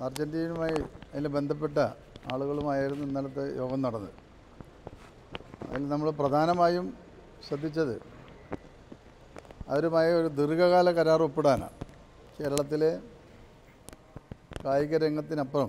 അർജൻറ്റീനയുമായി അതിൽ ബന്ധപ്പെട്ട ആളുകളുമായിരുന്നു ഇന്നലത്തെ യോഗം നടന്നത് അതിൽ നമ്മൾ പ്രധാനമായും ശ്രദ്ധിച്ചത് അവരുമായി ഒരു ദീർഘകാല കരാർ ഒപ്പിടാനാണ് കേരളത്തിലെ കായിക രംഗത്തിനപ്പുറം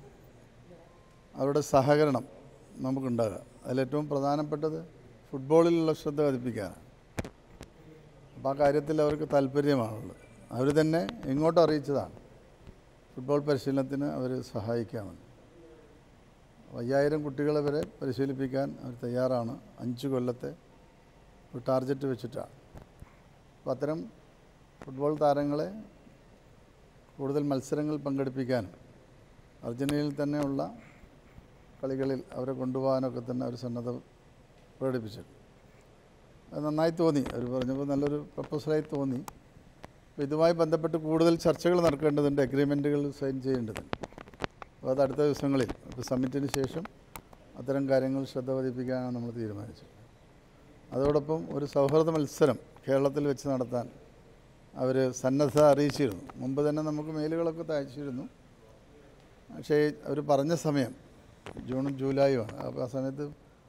അവരുടെ സഹകരണം നമുക്കുണ്ടാകുക അതിലേറ്റവും പ്രധാനപ്പെട്ടത് ഫുട്ബോളിലുള്ള ശ്രദ്ധ പതിപ്പിക്കാനാണ് അപ്പോൾ ആ കാര്യത്തിൽ അവർക്ക് താല്പര്യമാണുള്ളത് അവർ തന്നെ ഇങ്ങോട്ട് അറിയിച്ചതാണ് ഫുട്ബോൾ പരിശീലനത്തിന് അവർ സഹായിക്കാമെന്ന് അയ്യായിരം കുട്ടികളെ വരെ പരിശീലിപ്പിക്കാൻ അവർ തയ്യാറാണ് അഞ്ച് കൊല്ലത്തെ ഒരു ടാർഗറ്റ് വെച്ചിട്ടാണ് അപ്പോൾ അത്തരം ഫുട്ബോൾ താരങ്ങളെ കൂടുതൽ മത്സരങ്ങൾ പങ്കെടുപ്പിക്കാനും അർജൻറ്റീനയിൽ തന്നെയുള്ള കളികളിൽ അവരെ കൊണ്ടുപോകാനൊക്കെ തന്നെ അവർ സന്നദ്ധ പ്രകടിപ്പിച്ചിട്ടുണ്ട് അത് നന്നായി തോന്നി അവർ പറഞ്ഞപ്പോൾ നല്ലൊരു പ്രപ്പോസലായി തോന്നി അപ്പോൾ ഇതുമായി ബന്ധപ്പെട്ട് കൂടുതൽ ചർച്ചകൾ നടക്കേണ്ടതുണ്ട് അഗ്രിമെൻറ്റുകൾ സൈൻ ചെയ്യേണ്ടതുണ്ട് അപ്പോൾ അത് അടുത്ത ദിവസങ്ങളിൽ ഇപ്പോൾ സമ്മിറ്റിന് ശേഷം അത്തരം കാര്യങ്ങൾ ശ്രദ്ധ പതിപ്പിക്കാനാണ് നമ്മൾ തീരുമാനിച്ചത് അതോടൊപ്പം ഒരു സൗഹൃദ മത്സരം കേരളത്തിൽ വെച്ച് നടത്താൻ അവർ സന്നദ്ധത അറിയിച്ചിരുന്നു മുമ്പ് തന്നെ നമുക്ക് മെയിലുകളൊക്കെ അയച്ചിരുന്നു പക്ഷേ അവർ പറഞ്ഞ സമയം ജൂണും ജൂലൈയുമാണ് അപ്പോൾ ആ സമയത്ത്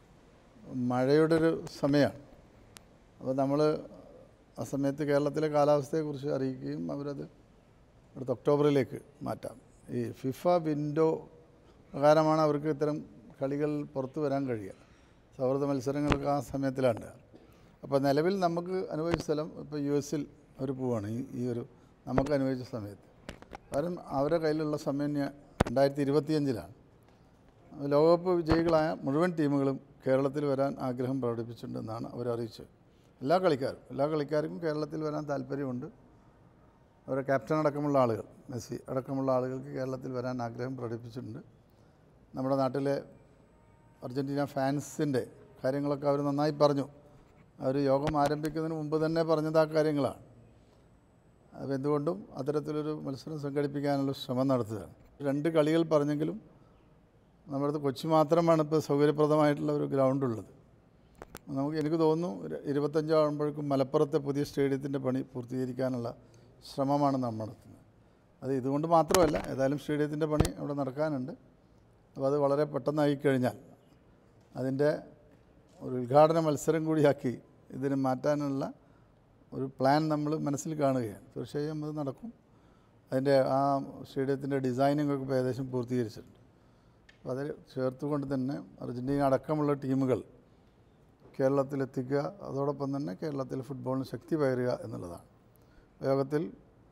മഴയുടെ ഒരു സമയമാണ് അപ്പോൾ നമ്മൾ ആ സമയത്ത് കേരളത്തിലെ കാലാവസ്ഥയെക്കുറിച്ച് അറിയിക്കുകയും അവരത് അടുത്ത ഒക്ടോബറിലേക്ക് മാറ്റാം ഈ ഫിഫ വിൻഡോ പ്രകാരമാണ് അവർക്ക് ഇത്തരം കളികൾ പുറത്തു വരാൻ കഴിയുക സൗഹൃദ മത്സരങ്ങൾക്ക് ആ സമയത്തിലാണ് അപ്പോൾ നിലവിൽ നമുക്ക് അനുവദിച്ച സ്ഥലം ഇപ്പോൾ യു എസിൽ അവർ പോവാണ് ഈ ഈ ഒരു നമുക്ക് അനുവദിച്ച സമയത്ത് കാരണം അവരുടെ കയ്യിലുള്ള സമയം ഇനി രണ്ടായിരത്തി ഇരുപത്തിയഞ്ചിലാണ് ലോകകപ്പ് വിജയികളായ മുഴുവൻ ടീമുകളും കേരളത്തിൽ വരാൻ ആഗ്രഹം പ്രകടിപ്പിച്ചിട്ടുണ്ടെന്നാണ് അവർ അറിയിച്ചത് എല്ലാ കളിക്കാരും എല്ലാ കളിക്കാർക്കും കേരളത്തിൽ വരാൻ താല്പര്യമുണ്ട് അവരുടെ ക്യാപ്റ്റൻ അടക്കമുള്ള ആളുകൾ മെസ്സി അടക്കമുള്ള ആളുകൾക്ക് കേരളത്തിൽ വരാൻ ആഗ്രഹം പ്രകടിപ്പിച്ചിട്ടുണ്ട് നമ്മുടെ നാട്ടിലെ അർജൻറ്റീന ഫാൻസിൻ്റെ കാര്യങ്ങളൊക്കെ അവർ നന്നായി പറഞ്ഞു അവർ യോഗം ആരംഭിക്കുന്നതിന് മുമ്പ് തന്നെ പറഞ്ഞത് ആ കാര്യങ്ങളാണ് അപ്പോൾ എന്തുകൊണ്ടും അത്തരത്തിലൊരു മത്സരം സംഘടിപ്പിക്കാനുള്ള ശ്രമം നടത്തുകയാണ് രണ്ട് കളികൾ പറഞ്ഞെങ്കിലും നമ്മുടെ അടുത്ത് കൊച്ചി മാത്രമാണ് ഇപ്പോൾ സൗകര്യപ്രദമായിട്ടുള്ള ഒരു ഗ്രൗണ്ട് ഉള്ളത് നമുക്ക് എനിക്ക് തോന്നുന്നു ഒരു ഇരുപത്തഞ്ചാകുമ്പോഴേക്കും മലപ്പുറത്തെ പുതിയ സ്റ്റേഡിയത്തിൻ്റെ പണി പൂർത്തീകരിക്കാനുള്ള ശ്രമമാണ് നമ്മൾ നടത്തുന്നത് അത് ഇതുകൊണ്ട് മാത്രമല്ല ഏതായാലും സ്റ്റേഡിയത്തിൻ്റെ പണി അവിടെ നടക്കാനുണ്ട് അപ്പോൾ അത് വളരെ പെട്ടെന്നായി കഴിഞ്ഞാൽ അതിൻ്റെ ഒരു ഉദ്ഘാടന മത്സരം കൂടിയാക്കി ഇതിനെ മാറ്റാനുള്ള ഒരു പ്ലാൻ നമ്മൾ മനസ്സിൽ കാണുകയാണ് തീർച്ചയായും അത് നടക്കും അതിൻ്റെ ആ സ്റ്റേഡിയത്തിൻ്റെ ഡിസൈനിങ് ഒക്കെ ഇപ്പോൾ ഏകദേശം പൂർത്തീകരിച്ചിട്ടുണ്ട് അപ്പോൾ അതിൽ ചേർത്തുകൊണ്ട് തന്നെ അർജൻറ്റീന അടക്കമുള്ള ടീമുകൾ കേരളത്തിലെത്തിക്കുക അതോടൊപ്പം തന്നെ കേരളത്തിൽ ഫുട്ബോളിന് ശക്തി പകരുക എന്നുള്ളതാണ് യോഗത്തിൽ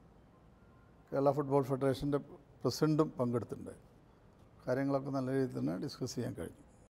കേരള ഫുട്ബോൾ ഫെഡറേഷൻ്റെ പ്രസിഡൻറ്റും പങ്കെടുത്തിട്ടുണ്ട് കാര്യങ്ങളൊക്കെ നല്ല രീതിയിൽ തന്നെ ഡിസ്കസ് ചെയ്യാൻ കഴിഞ്ഞു